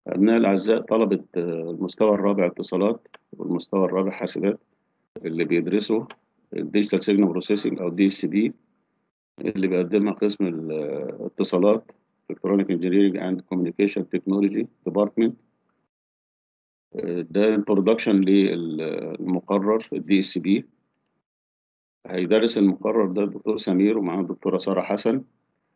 أبناء الأعزاء طلبة المستوى الرابع اتصالات والمستوى الرابع حاسبات اللي بيدرسوا الديجيتال سيجنال بروسيسنج أو دي اس بي اللي بيقدمها قسم الاتصالات الكترونيك انجينيرنج اند كوميونيكيشن تكنولوجي ديبارتمنت ده انترودكشن للمقرر الدي اس بي هيدرس المقرر ده الدكتور سمير ومعاه الدكتوره ساره حسن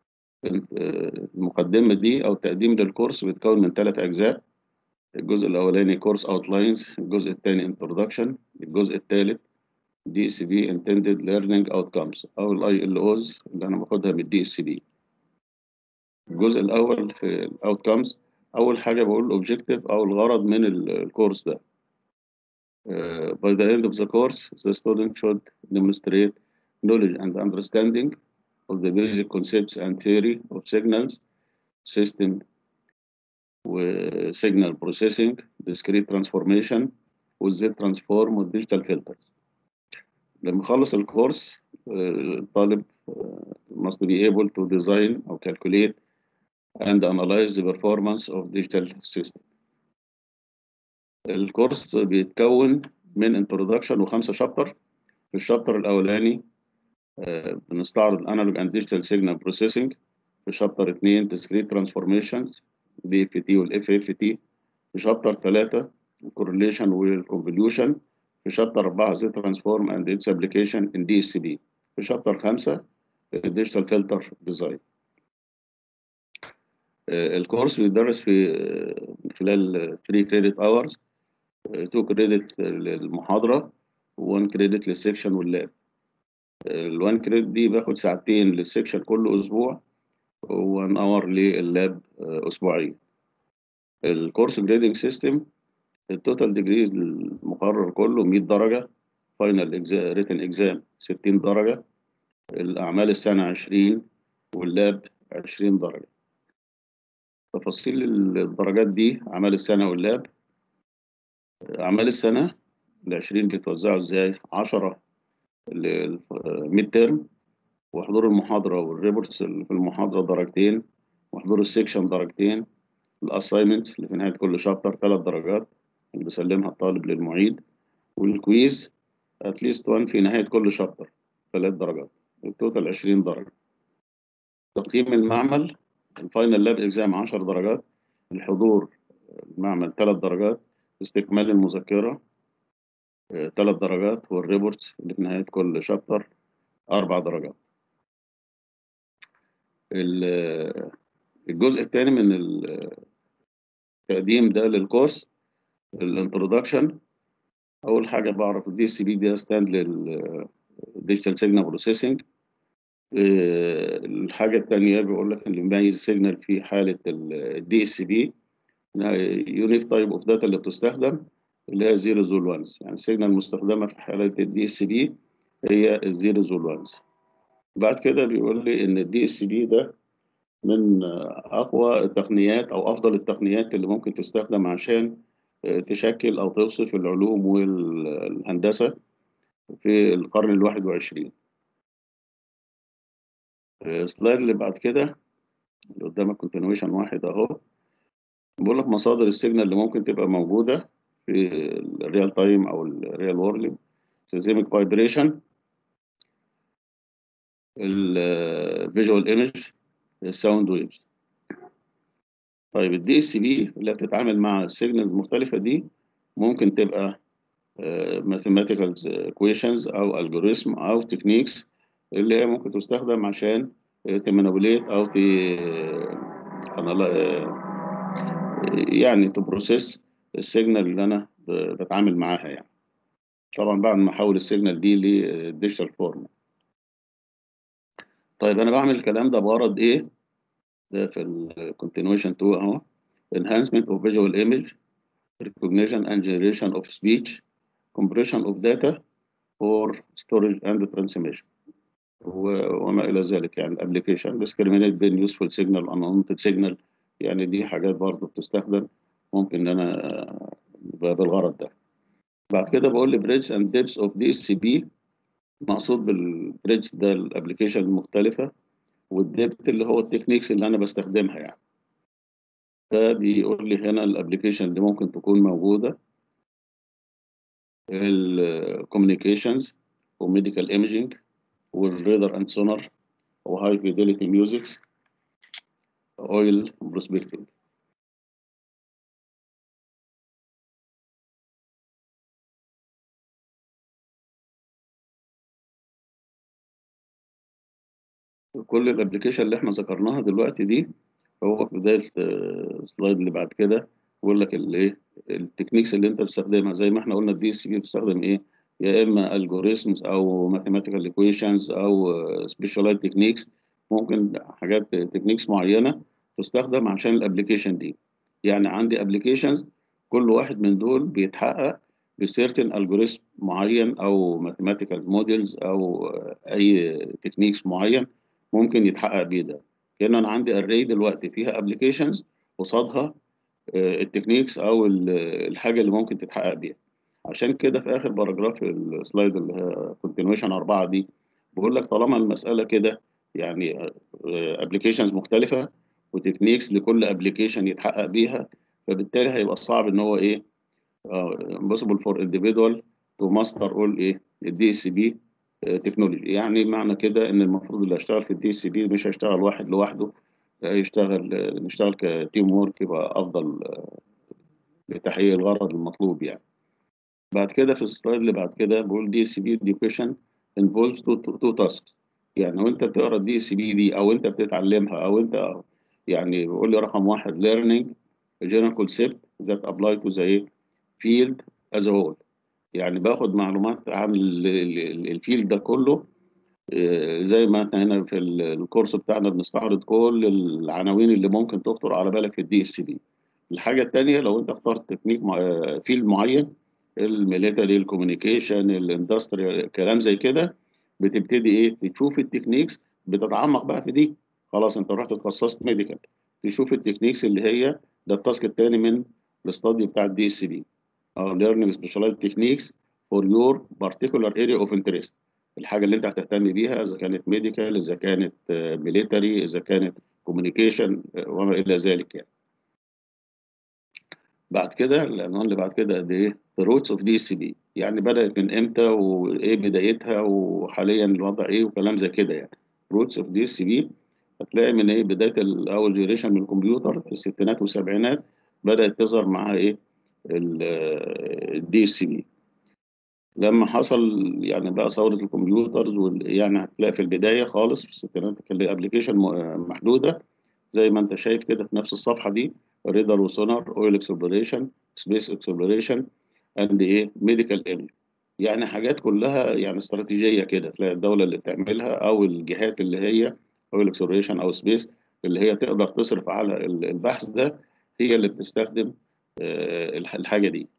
المقدمه دي او تقديم للكورس بيتكون من ثلاث اجزاء الجزء الاولاني كورس اوتلاينز الجزء الثاني انترودكشن الجزء الثالث دي اس بي intended learning outcomes او الاي ال اوز اللي انا باخدها من الدي اس بي الجزء الاول في الاوتكمز اول حاجه بقول الاوبجيكتيف او الغرض من الكورس ده Uh, by the end of the course, the student should demonstrate knowledge and understanding of the basic concepts and theory of signals, system signal processing, discrete transformation, with the transform with digital filters. لما يخلص الكورس الطالب must be able to design or calculate and analyze the performance of digital system. الكورس بيتكون من introduction وخمسة شابتر في الشابتر الأولاني بنستعرض الانالوج اند ديجيتال سيجنال بروسيسنج في شابتر 2 discrete transformations دي اف تي والاف اف تي في شابتر 3 الكورليشن والكونفوليوشن في شابتر 4 زي ترانسفورم اند اتس ابلكيشن ان دي اس بي في شابتر 5 الديجيتال فلتر ديزاين الكورس بيدرس في خلال 3 كريدت اورز 2 كريدت للمحاضره و1 كريدت للسكشن واللاب ال1 كريدت دي باخد ساعتين للسكشن كل اسبوع و1 اور لللاب اسبوعيا الكورس جريدنج سيستم التوتال ديجريز المقرر كله 100 درجه فاينل ريتن اكزام 60 درجه الاعمال السنه 20 واللاب 20 درجه تفاصيل الدرجات دي اعمال السنه واللاب اعمال السنه ال 20 بيتوزعوا ازاي 10 الميد تيرم وحضور المحاضره والريبورتس اللي في المحاضره درجتين وحضور السكشن درجتين الاساينمنت اللي في نهايه كل شابتر ثلاث درجات اللي بيسلمها الطالب للمعيد والكويز اتليست 1 في نهايه كل شابتر ثلاث درجات التوتال 20 درجه تقييم المعمل الفاينل لاب اكزام 10 درجات الحضور المعمل 3 درجات استكمال المذكره ثلاث درجات والريبورتس اللي في نهايه كل شابتر اربع درجات الجزء الثاني من التقديم ده للكورس الانترودكشن اول حاجه بعرف الدي سي بي ده ستاند للديجيتال سيجنال بروسيسنج الحاجه الثانيه بيقول لك اللي بيميز السيجنال في حاله الدي اس بي يونيك تايب اوف داتا اللي بتستخدم اللي هي زيروز والوانز يعني السيجنال المستخدمه في حاله الدي اس بي هي الزيروز والوانز بعد كده بيقول لي ان الدي اس بي ده من اقوى التقنيات او افضل التقنيات اللي ممكن تستخدم عشان تشكل او توصف العلوم والهندسه في القرن الواحد وعشرين السلايد اللي بعد كده اللي قدامك كونتينويشن واحد اهو بقول لك مصادر السيجنال اللي ممكن تبقى موجوده في الريال تايم او الريال وورلد سيزميك فايبريشن الفيجوال ايمج الساوند ويفز طيب الدي اس بي اللي بتتعامل مع السيجنال المختلفه دي ممكن تبقى ماثيماتيكال ايكويشنز او الجوريزم او تكنيكس اللي هي ممكن تستخدم عشان تمانيبوليت او ت يعني تبروسيس السيجنال اللي انا بتعامل معاها يعني طبعا بعد ما احول السيجنال دي للديجيتال فورم طيب انا بعمل الكلام ده بغرض ايه ده في الكونتينويشن 2 اهو enhancement of visual image recognition and generation of speech compression of data for storage and transmission وما الى ذلك يعني الابلكيشن discriminate بين useful signal and unwanted signal يعني دي حاجات برضه بتستخدم ممكن ان انا بالغرض ده بعد كده بقول لي بريدج اند ديبس اوف دي اس بي مقصود بالبريدج ده الابلكيشن المختلفه والديبت اللي هو التكنيكس اللي انا بستخدمها يعني فبيقول لي هنا الابلكيشن اللي ممكن تكون موجودة الكوميونيكيشنز وميديكال ايمجينج والريدر اند سونار وهاي فيديليتي ميوزكس اويل بروسبكتنج كل الابلكيشن اللي احنا ذكرناها دلوقتي دي هو في بدايه السلايد اللي بعد كده بيقول لك الايه التكنيكس اللي انت بتستخدمها زي ما احنا قلنا الدي اس بي بتستخدم ايه يا اما الجوريزمز او ماثيماتيكال ايكويشنز او سبيشالايز تكنيكس ممكن حاجات تكنيكس معينه تستخدم عشان الابلكيشن دي يعني عندي ابلكيشنز كل واحد من دول بيتحقق بسيرتن الجوريزم معين او ماثيماتيكال موديلز او اي تكنيكس معين ممكن يتحقق بيه ده كان انا عندي اري دلوقتي فيها ابلكيشنز قصادها التكنيكس او الحاجه اللي ممكن تتحقق بيها عشان كده في اخر باراجراف السلايد اللي هي كونتينويشن أربعة دي بقول لك طالما المساله كده يعني ابلكيشنز مختلفه وتكنيكس لكل ابلكيشن يتحقق بيها فبالتالي هيبقى صعب ان هو ايه impossible for individual to master all ايه الدي اس بي تكنولوجي يعني معنى كده ان المفروض اللي هيشتغل في الدي سي بي مش هيشتغل واحد لوحده يشتغل نشتغل كتيم وورك يبقى افضل لتحقيق الغرض المطلوب يعني بعد كده في السلايد اللي بعد كده بقول دي سي بي education involves two, two tasks يعني وانت بتقرا الدي سي بي دي او انت بتتعلمها او انت يعني بيقول لي رقم واحد learning a general concept that apply to the field as a whole يعني باخد معلومات عن الفيلد ده كله زي ما احنا هنا في الكورس بتاعنا بنستعرض كل العناوين اللي ممكن تخطر على بالك في الدي اس بي الحاجه الثانيه لو انت اخترت تكنيك فيلد معين الميليتري الكوميونيكيشن الاندستري كلام زي كده بتبتدي ايه تشوف التكنيكس بتتعمق بقى في دي خلاص انت رحت اتخصصت ميديكال تشوف التكنيكس اللي هي ده التاسك الثاني من الاستادي بتاع الدي اس بي او learning specialized techniques for your particular area of interest الحاجه اللي انت هتهتم بيها اذا كانت ميديكال اذا كانت ميليتري اذا كانت كوميونيكيشن وما الى ذلك يعني بعد كده العنوان اللي بعد كده قد ايه the roots of DCB يعني بدأت من امتى وايه بدايتها وحاليا الوضع ايه وكلام زي كده يعني roots of DCB هتلاقي من ايه بدايه الاول جينيريشن من الكمبيوتر في الستينات والسبعينات بدأت تظهر معاها ايه الدي اس بي لما حصل يعني بقى ثوره الكمبيوترز يعني هتلاقي في البدايه خالص في الستينات كان ليه ابلكيشن محدوده زي ما انت شايف كده في نفس الصفحه دي ريدر وسونار اويل اكسبلوريشن سبيس اكسبلوريشن اند ايه ميديكال ايمج يعني حاجات كلها يعني استراتيجيه كده تلاقي الدوله اللي بتعملها او الجهات اللي هي اويل اكسبلوريشن او سبيس اللي هي تقدر تصرف على البحث ده هي اللي بتستخدم الحاجه دي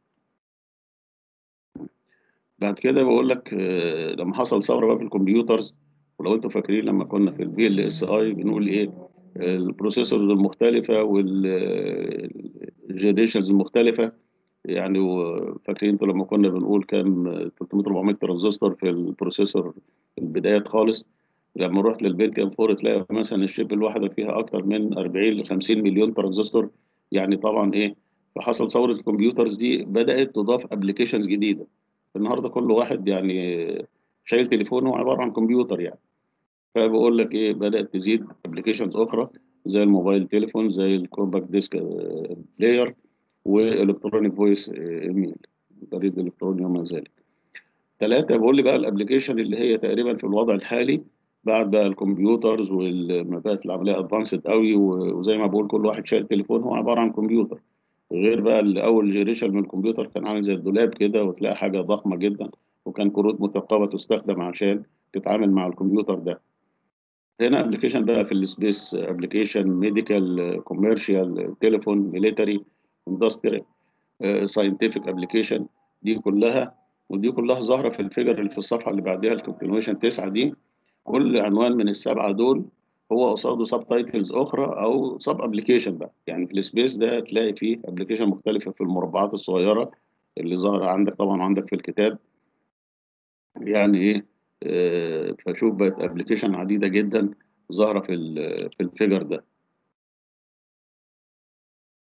بعد كده بقول لك لما حصل ثوره بقى في الكمبيوترز ولو انتم فاكرين لما كنا في البي ال اس اي بنقول ايه البروسيسورز المختلفه والجنريشنز المختلفه يعني فاكرين انتوا لما كنا بنقول كام 300 400 ترانزستور في البروسيسور البدايات خالص لما رحت للبنتيوم 4 تلاقي مثلا الشيب الواحده فيها اكتر من 40 ل 50 مليون ترانزستور يعني طبعا ايه فحصل ثوره الكمبيوترز دي بدات تضاف ابلكيشنز جديده النهارده كل واحد يعني شايل تليفونه عباره عن كمبيوتر يعني فبقول لك ايه بدات تزيد ابلكيشنز اخرى زي الموبايل تليفون زي الكومباكت ديسك بلاير والكترونيك فويس ايميل بريد الكتروني وما ذلك ثلاثة بقول لي بقى الابلكيشن اللي هي تقريبا في الوضع الحالي بعد بقى الكمبيوترز وما بقت العمليه ادفانسد قوي وزي ما بقول كل واحد شايل تليفون هو عباره عن كمبيوتر غير بقى الاول جيريشن من الكمبيوتر كان عامل زي الدولاب كده وتلاقي حاجه ضخمه جدا وكان كروت مثقبه تستخدم عشان تتعامل مع الكمبيوتر ده هنا ابلكيشن بقى في السبيس ابلكيشن ميديكال كوميرشال تليفون ميليتري اندستري ساينتفك ابلكيشن دي كلها ودي كلها ظاهره في الفيجر اللي في الصفحه اللي بعدها الكونتينويشن 9 دي كل عنوان من السبعه دول هو قصاده سب تايتلز اخرى او سب ابلكيشن بقى يعني في السبيس ده تلاقي فيه ابلكيشن مختلفه في المربعات الصغيره اللي ظاهره عندك طبعا عندك في الكتاب يعني ايه آه فشوف بقت ابلكيشن عديده جدا ظاهره في في الفيجر ده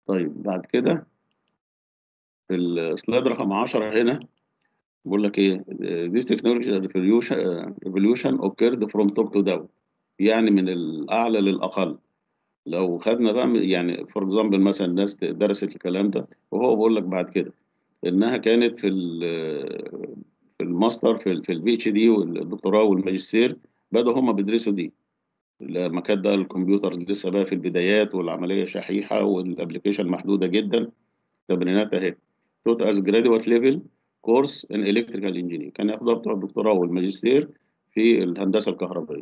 طيب بعد كده في السلايد رقم 10 هنا بيقول لك ايه this technology revolution revolution occurred from top to down يعني من الاعلى للاقل لو خدنا بقى يعني فور اكزامبل مثلا الناس درست الكلام ده وهو بيقول لك بعد كده انها كانت في في الماستر في في البي اتش دي والدكتوراه والماجستير بدأوا هم بيدرسوا دي لما كانت بقى الكمبيوتر لسه بقى في البدايات والعمليه شحيحه والابلكيشن محدوده جدا تمرينات اهي توت از جرادويت ليفل كورس ان الكتريكال انجينير كان ياخدها بتوع الدكتوراه والماجستير في الهندسه الكهربائيه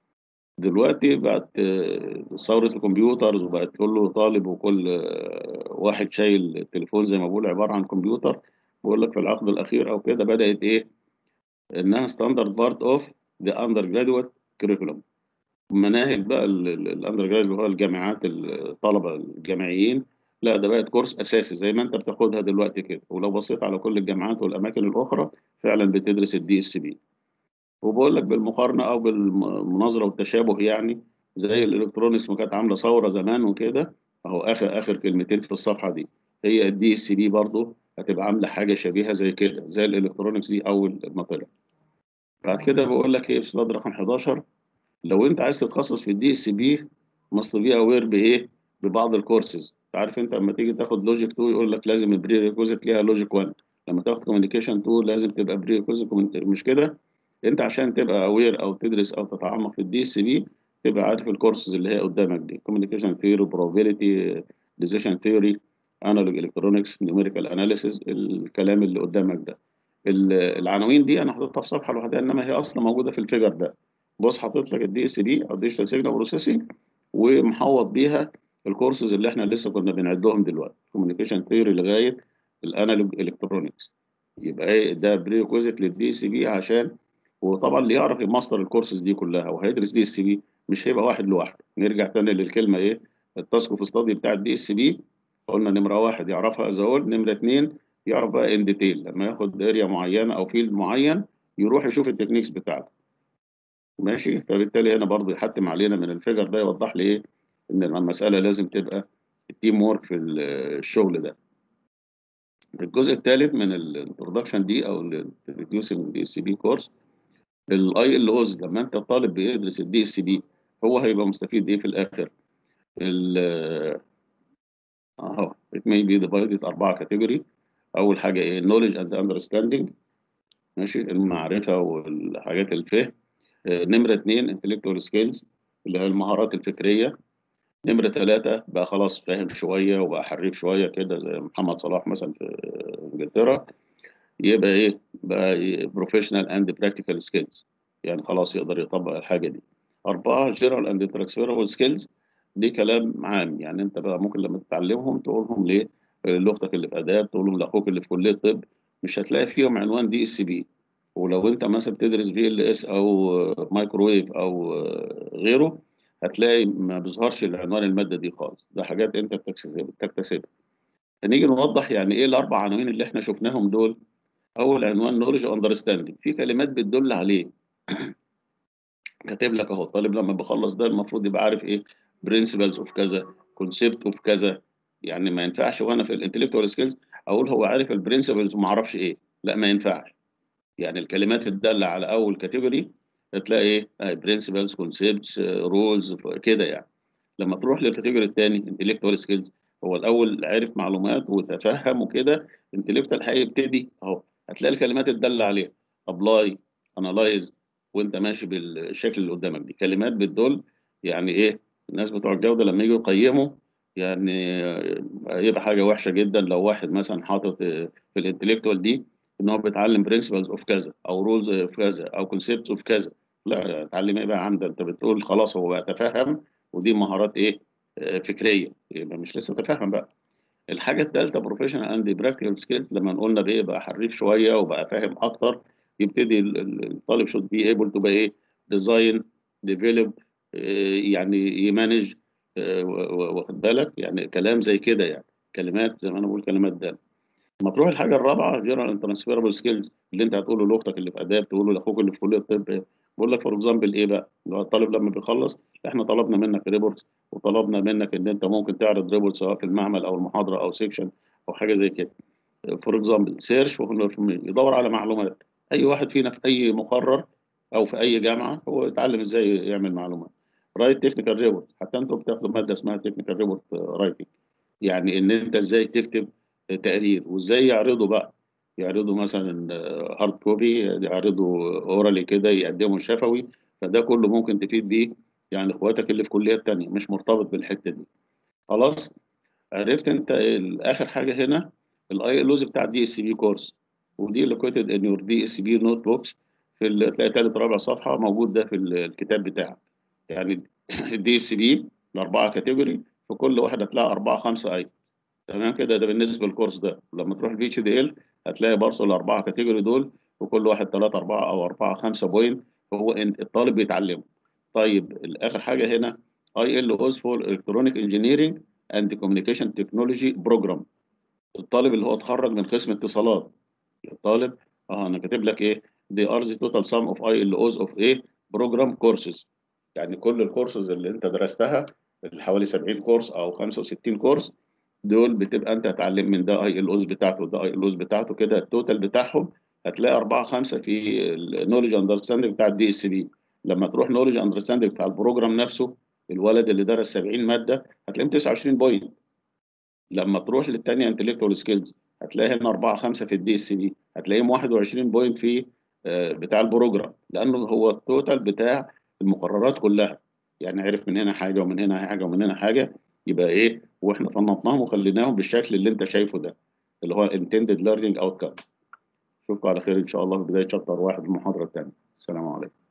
دلوقتي بقت ثوره الكمبيوترز وبقت كله طالب وكل واحد شايل التليفون زي ما بقول عباره عن كمبيوتر بقول لك في العقد الاخير او كده بدات ايه انها ستاندرد بارت اوف ذا اندر جرادويت كريكولم مناهج بقى الاندر جراد اللي هو الجامعات الطلبه الجامعيين لا ده بقت كورس اساسي زي ما انت بتاخدها دلوقتي كده ولو بصيت على كل الجامعات والاماكن الاخرى فعلا بتدرس الدي اس بي وبقول لك بالمقارنه او بالمناظره والتشابه يعني زي الالكترونكس ما كانت عامله ثوره زمان وكده اهو اخر اخر كلمتين في الصفحه دي هي الدي اس بي برضه هتبقى عامله حاجه شبيهه زي كده زي الالكترونكس دي اول ما طلع بعد كده بقول لك ايه في سلايد رقم 11 لو انت عايز تتخصص في الدي اس بي ماست بي اوير بايه ببعض الكورسز عارف انت لما تيجي تاخد لوجيك 2 يقول لك لازم البري ريكوزيت ليها لوجيك 1 لما تاخد كوميونيكيشن 2 لازم تبقى بري ريكوزيت مش كده انت عشان تبقى اوير او تدرس او تتعمق في الدي اس بي تبقى عارف الكورسز اللي هي قدامك دي كوميونيكيشن ثيوري بروبابيلتي ديسيشن ثيوري انالوج الكترونكس نيوميريكال اناليسيس الكلام اللي قدامك ده العناوين دي انا حاططها في صفحه لوحدها انما هي اصلا موجوده في الفيجر ده بص حاطط لك الدي اس بي او ديجيتال سيجنال بروسيسنج ومحوط بيها الكورسز اللي احنا لسه كنا بنعدهم دلوقتي كوميونيكيشن ثيوري لغايه الانالوج الكترونكس يبقى ايه ده بريكوزيت للدي اس بي عشان وطبعا اللي يعرف يماستر الكورسز دي كلها وهيدرس دي اس بي مش هيبقى واحد لوحده نرجع تاني للكلمه ايه التاسك اوف ستادي بتاع الدي اس بي قلنا نمره واحد يعرفها از نمره اثنين يعرف بقى ان ديتيل لما ياخد اريا معينه او فيلد معين يروح يشوف التكنيكس بتاعته ماشي فبالتالي هنا برضه يحتم علينا من الفيجر ده يوضح لي ايه ان المساله لازم تبقى التيم وورك في الشغل ده الجزء الثالث من الانترودكشن دي او الريديوسنج دي اس بي كورس الاي ال اوز لما انت الطالب بيدرس الدي اس بي هو هيبقى مستفيد ايه في الاخر اهو it may be divided اربعه كاتيجوري اول حاجه ايه knowledge and understanding ماشي المعرفه والحاجات الفهم نمرة اتنين intellectual skills اللي هي المهارات الفكرية نمرة ثلاثة بقى خلاص فاهم شوية وبقى حريف شوية كده زي محمد صلاح مثلا في انجلترا يبقى ايه بقى إيه professional and practical skills يعني خلاص يقدر يطبق الحاجة دي أربعة general and transferable skills دي كلام عام يعني انت بقى ممكن لما تتعلمهم تقولهم ليه لاختك اللي في اداب تقولهم لاخوك اللي في كليه طب مش هتلاقي فيهم عنوان دي اس بي ولو انت مثلا بتدرس في ال اس او مايكروويف او غيره هتلاقي ما بيظهرش العنوان الماده دي خالص ده حاجات انت بتكتسبها هنيجي نوضح يعني ايه الاربع عناوين اللي احنا شفناهم دول اول عنوان نولج اندرستاندينج في كلمات بتدل عليه كاتب لك اهو الطالب لما بيخلص ده المفروض يبقى عارف ايه برنسبلز اوف كذا كونسيبت اوف كذا يعني ما ينفعش وانا في الانتلكتوال سكيلز اقول هو عارف البرنسبلز وما اعرفش ايه لا ما ينفعش يعني الكلمات الداله على اول كاتيجوري هتلاقي ايه برنسبلز كونسيبتس رولز كده يعني لما تروح للكاتيجوري الثاني انتلكتوال سكيلز هو الاول عارف معلومات وتفهم وكده انتلكتوال هيبتدي اهو هتلاقي الكلمات الداله عليها ابلاي انالايز وانت ماشي بالشكل اللي قدامك دي كلمات بتدل يعني ايه الناس بتوع الجوده لما يجوا يقيموا يعني يبقى حاجه وحشه جدا لو واحد مثلا حاطط في الانتلكتوال دي ان هو بيتعلم برنسبلز اوف كذا او رولز اوف كذا او كونسيبتس اوف كذا لا اتعلم ايه بقى عندك انت بتقول خلاص هو بقى تفهم ودي مهارات ايه فكريه يبقى مش لسه تفهم بقى الحاجه الثالثه بروفيشنال اند براكتيكال سكيلز لما قلنا بايه بقى حريف شويه وبقى فاهم اكتر يبتدي الطالب شود بي ايبل تو بقى ايه ديزاين ديفلوب يعني يمانج واخد بالك يعني كلام زي كده يعني كلمات زي ما انا بقول كلمات ده لما تروح الحاجه الرابعه جنرال اند ترانسفيربل سكيلز اللي انت هتقوله لاختك اللي في اداب تقوله لاخوك اللي في كليه الطب بقول لك فور اكزامبل ايه بقى اللي هو الطالب لما بيخلص احنا طلبنا منك ريبورت وطلبنا منك ان انت ممكن تعرض ريبورت سواء في المعمل او المحاضره او سيكشن او حاجه زي كده فور اكزامبل سيرش يدور على معلومات اي واحد فينا في اي مقرر او في اي جامعه هو يتعلم ازاي يعمل معلومات رايت تكنيكال ريبورت حتى انتوا بتاخدوا ماده اسمها تكنيكال ريبورت رايتنج يعني ان انت ازاي تكتب تقرير وازاي يعرضوا بقى يعرضوا مثلا هارد كوبي يعرضوا اورالي كده يقدموا شفوي فده كله ممكن تفيد بيه يعني اخواتك اللي في كليات تانية مش مرتبط بالحته دي خلاص عرفت انت اخر حاجه هنا الاي ال بتاع الدي اس بي كورس ودي لوكيتد ان يور دي اس بي نوت بوكس في ال- تلاقي تالت رابع صفحه موجود ده في ال- الكتاب بتاعك يعني الدي اس بي الاربعه كاتيجوري في كل واحده هتلاقي اربعه خمسه اي تمام كده ده بالنسبه للكورس ده لما تروح البي اتش دي ال هتلاقي برضه الاربعه كاتيجوري دول وكل واحد ثلاثه اربعه او اربعه خمسه بوينت هو إن الطالب بيتعلمه طيب اخر حاجه هنا اي ال اوز فور الكترونيك انجينيرنج اند كوميونيكيشن تكنولوجي بروجرام الطالب اللي هو اتخرج من قسم اتصالات الطالب اه انا كاتب لك ايه دي ار ذا توتال سم اوف اي ال اوز اوف ايه بروجرام كورسز يعني كل الكورسز اللي انت درستها اللي حوالي 70 كورس او 65 كورس دول بتبقى انت هتعلم من ده اي ال اوز بتاعته وده اي ال اوز بتاعته كده التوتال بتاعهم هتلاقي أربعة خمسة في النولج اندرستاندنج بتاع الدي اس بي لما تروح نولج اندرستاندنج بتاع البروجرام نفسه الولد اللي درس 70 ماده هتلاقيهم 29 بوينت لما تروح للثانيه انتلكتوال سكيلز هتلاقي هنا 4 5 في الدي اس بي هتلاقيهم 21 بوينت في آه، بتاع البروجرام لانه هو التوتال بتاع المقررات كلها يعني عرف من هنا حاجه ومن هنا حاجه ومن هنا حاجه يبقى ايه واحنا فنطناهم وخليناهم بالشكل اللي انت شايفه ده اللي هو intended learning outcome اشوفكم على خير ان شاء الله في بدايه شابتر واحد المحاضره الثانيه السلام عليكم